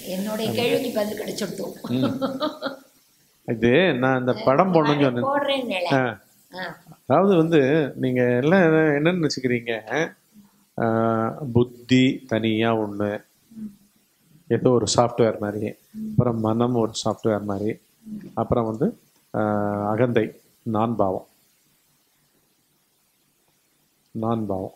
என்னுடைய கேள்விக்கு பதில் கிடைச்சிடுத்தோம் இது நான் இந்த படம் போடணும்னு சொன்னேன் போடுறேன்னு ஆ. ஆ அதாவது வந்து நீங்க எல்லாம் என்ன- என்னன்னு நினைச்சுக்கிறீங்க ஆ, புத்தி தனியா ஒண்ணு ஏதோ ஒரு சாஃப்ட்வேர் மாதிரி அப்புறம் மனம் ஒரு சாஃப்ட்வேர் மாதிரி அப்புறம் வந்து ஆ, அகந்தை நான் பாவம் நான் பாவம்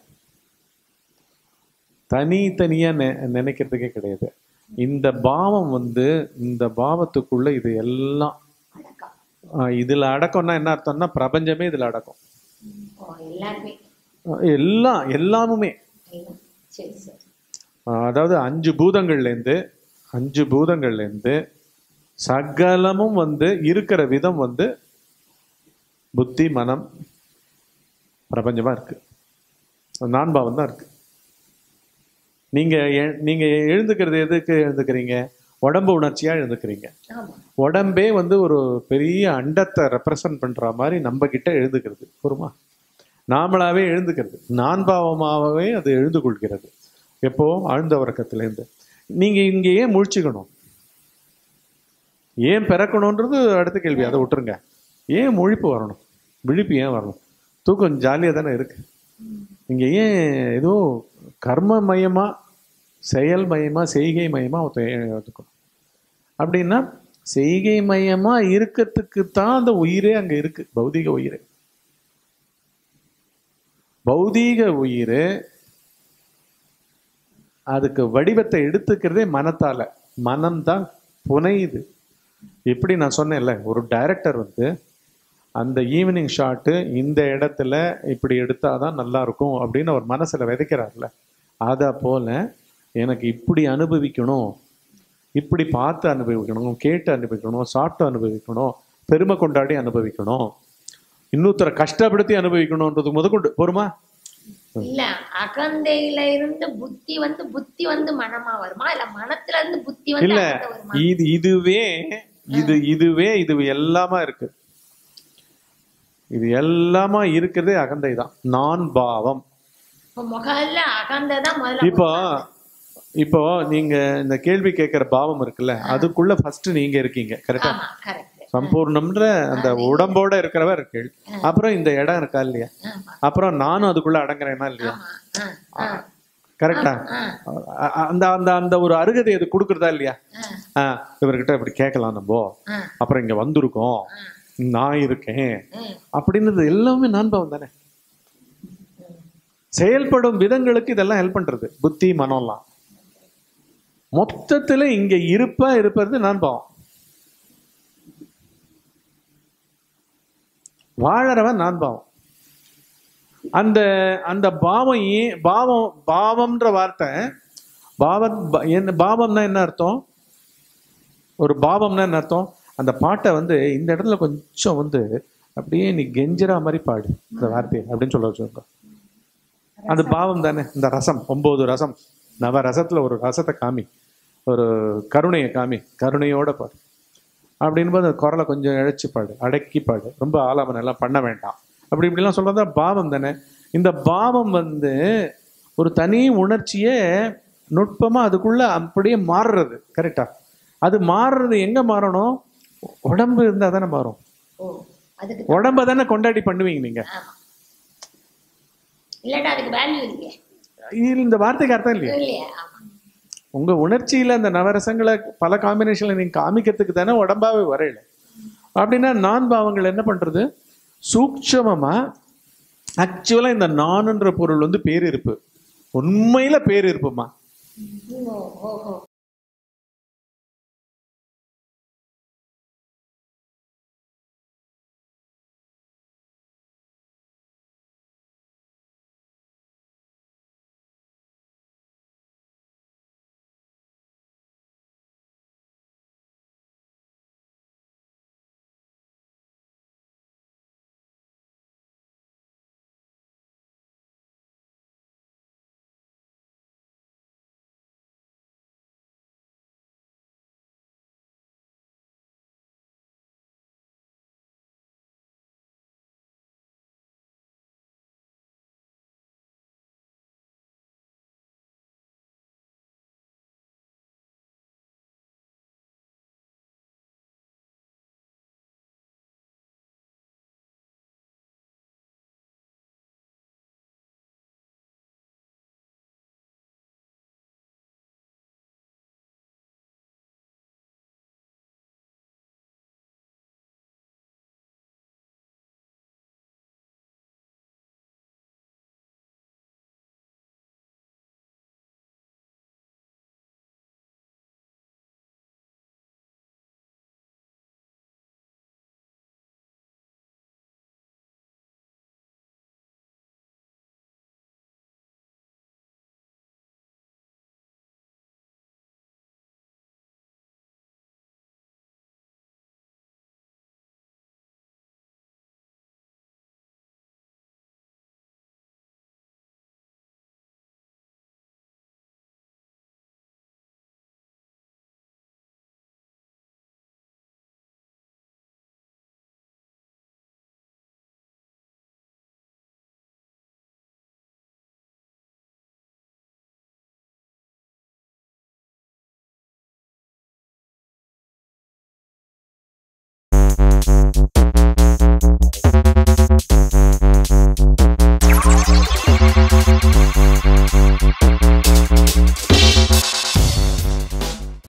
தனித்தனியா நெ நினைக்கிறதுக்கே கிடையாது இந்த பாவம் வந்து இந்த பாவத்துக்குள்ள இது எல்லாம் அடக்கம் ஆ, இதுல அடக்கம்னா என்ன அர்த்தம்னா பிரபஞ்சமே இதுல அடக்கம் ஓ எல்லாருமே எல்லாம் எல்லாமுமே எல்லாம். சரி சரி ஆஹ் அதாவது அஞ்சு பூதங்கள்லேருந்து அஞ்சு பூதங்கள்லேருந்து சகலமும் வந்து இருக்கிற விதம் வந்து புத்தி மனம் பிரபஞ்சமா இருக்கு நான் பாவம் தான் இருக்கு நீங்க எ- நீங்க எழுந்துக்கிறது எதுக்கு எழுந்துக்கிறீங்க உடம்பு உணர்ச்சியா எழுந்துக்கிறீங்க ஆமா உடம்பே வந்து ஒரு பெரிய அண்டத்தை ரெப்ரசன்ட் பண்ற மாதிரி நம்ம கிட்ட எழுந்துக்கிறது பொறுமா நாமளாவே எழுந்துக்கிறது நான் பாவமாகவே அது எழுந்து கொள்கிறது எப்போ ஆழ்ந்த உறக்கத்திலேருந்து நீங்க இங்க ஏன் முழிச்சுக்கணும் ஏன் பிறக்கணுன்றது அடுத்த கேள்வி அதை விட்டுருங்க ஏன் முழிப்பு வரணும் விழிப்பு ஏன் வரணும் தூக்கம் ஜாலியாக தானே இருக்கு இங்க ஏன் ஏதோ கர்ம மயமா செயல் மயமா செய்கை மயமா ஒருத்தன் ஏன் எடுத்துக்கணும் அப்படின்னா செய்கை மையமா இருக்கிறதுக்கு தான் அந்த உயிரே அங்க இருக்கு பௌதிக உயிர் பௌதீக உயிர் அதுக்கு வடிவத்தை எடுத்துக்கிறதே மனத்தால மனம்தான் புனையுது எப்படி நான் சொன்னேன்ல ஒரு டைரக்டர் வந்து அந்த ஈவினிங் ஷாட்டு இந்த இடத்துல இப்படி எடுத்தாதான் நல்லா இருக்கும் அப்படின்னு அவர் மனசுல விதைக்கிறார்ல அதை போல எனக்கு இப்படி அனுபவிக்கணும் இப்படி பார்த்து அனுபவிக்கணும் கேட்டு அனுபவிக்கணும் சாப்பிட்டு அனுபவிக்கணும் பெருமை கொண்டாடி அனுபவிக்கணும் இன்னொருத்தரை கஷ்டப்படுத்தி அனுபவிக்கணும்ன்றது முதற்கொண்டு பொறுமா இல்ல அகந்தையில இருந்து புத்தி வந்து புத்தி வந்து மனமா வருமா இல்ல மனத்துல இருந்து புத்தி வந்து இல்ல அகந்தை வருமா இது இதுவே இது இதுவே இது எல்லாமா இருக்கு இது எல்லாமா இருக்கிறதே அகந்தை தான் நான் பாவம் இப்ப முதல்ல அகந்தை தான் முதல்ல இப்போ இப்போ நீங்க இந்த கேள்வி கேட்கிற பாவம் இருக்குல்ல அதுக்குள்ள ஃபர்ஸ்ட் நீங்க இருக்கீங்க கரெக்டா ஆமா கரெக்ட் சம்பூர்ணம்ன்ற அந்த உடம்போட இருக்கிறவர் இருக்கு அப்புறம் இந்த இடம் இருக்கா இல்லையா ஆமா அப்புறம் நானும் அதுக்குள்ள அடங்குறேனா இல்லையா ஆமா ஆ, ஆ, கரெக்டா ஆ, அ- அ- அந்த அந்த அந்த ஒரு அருகதை அது கொடுக்குறதா இல்லையா ஆ, ஆ, இவர்கிட்ட இப்படி கேட்கலாம் நம்ம ஆ, அப்புறம் இங்க வந்திருக்கோம் நான் இருக்கேன் ம், அப்படின்றது எல்லாமே நான் பாவம் தானே செயல்படும் விதங்களுக்கு இதெல்லாம் ஹெல்ப் பண்றது புத்தி மனம்லாம் மொத்தத்துல இங்க இருப்பா இருப்பது நான் பாவம் வாழறவன் நான் பாவம் அந்த அந்த பாவம் ஏன் பாவம் பாவம்ன்ற வார்த்தை பாவம் ப- என்ன பாவம்னா என்ன அர்த்தம் ஒரு பாவம்னா என்ன அர்த்தம் அந்த பாட்டை வந்து இந்த இடத்துல கொஞ்சம் வந்து அப்படியே நீ கெஞ்சிரா மாதிரி பாடு இந்த வார்த்தையை அப்படின்னு சொல்ல வச்சுருக்கோம் அது பாவம் தானே இந்த ரசம் ஒன்பது ரசம் நவ ரசத்துல ஒரு ரசத்தை காமி ஒரு கருணையை காமி கருணையோட பாடு அப்படின்போது அந்த குரலை கொஞ்சம் இழைச்சி பாடு அடக்கி பாடு ரொம்ப ஆலாமன் எல்லாம் பண்ண வேண்டாம் அப்படி இப்படிலாம் சொல்றதா பாவம் தானே இந்த பாவம் வந்து ஒரு தனி உணர்ச்சியே நுட்பமா அதுக்குள்ள அப்படியே மாறுறது கரெக்டா அது மாறுறது எங்க மாறணும் உடம்பு இருந்தா தானே மாறும் ஓ அதுக்கு உடம்ப தானே கொண்டாடி பண்ணுவீங்க நீங்க ஆமா இல்லாட்டா அதுக்கு வேல்யூ இல்லையே இது இந்த வார்த்தைக்கு அர்த்தம் இல்லையா இல்லையா ஆமா உங்க உணர்ச்சியில அந்த நவரசங்களை பல காம்பினேஷன்ல நீங்க காமிக்கிறதுக்கு தானே உடம்பாவே வரையில அப்படின்னா நான் பாவங்கள் என்ன பண்றது சூட்சமமா ஆக்சுவலா இந்த நான்ன்ற பொருள் வந்து பேரிருப்பு உண்மையில பேரிருப்புமா ஓ ஓஹோ